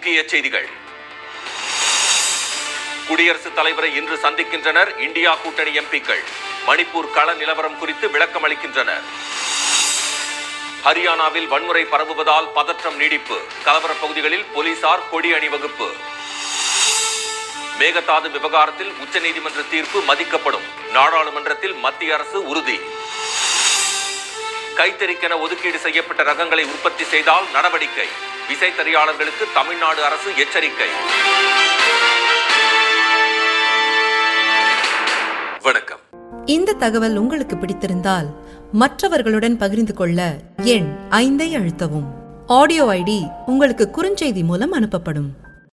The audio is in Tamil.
முக்கிய செய்திகள் குடியரசுத் தலைவரை இன்று சந்திக்கின்றனர் இந்தியா கூட்டணி எம்பிக்கள் மணிப்பூர் கள நிலவரம் குறித்து விளக்கம் அளிக்கின்றனர் ஹரியானாவில் வன்முறை பரவுவதால் பதற்றம் நீடிப்பு கலவரப் பகுதிகளில் போலீசார் கொடி அணிவகுப்பு மேகதாது விவகாரத்தில் உச்சநீதிமன்ற தீர்ப்பு மதிக்கப்படும் நாடாளுமன்றத்தில் மத்திய அரசு உறுதி கைத்தறிக்கென ஒதுக்கீடு செய்யப்பட்ட ரகங்களை உற்பத்தி செய்தால் நடவடிக்கை விசைத்தறியாளர்களுக்கு தமிழ்நாடு அரசு எச்சரிக்கை வணக்கம் இந்த தகவல் உங்களுக்கு பிடித்திருந்தால் மற்றவர்களுடன் பகிர்ந்து கொள்ள எண் ஐந்தை அழுத்தவும் ஆடியோ ஐடி உங்களுக்கு குறுஞ்செய்தி மூலம் அனுப்பப்படும்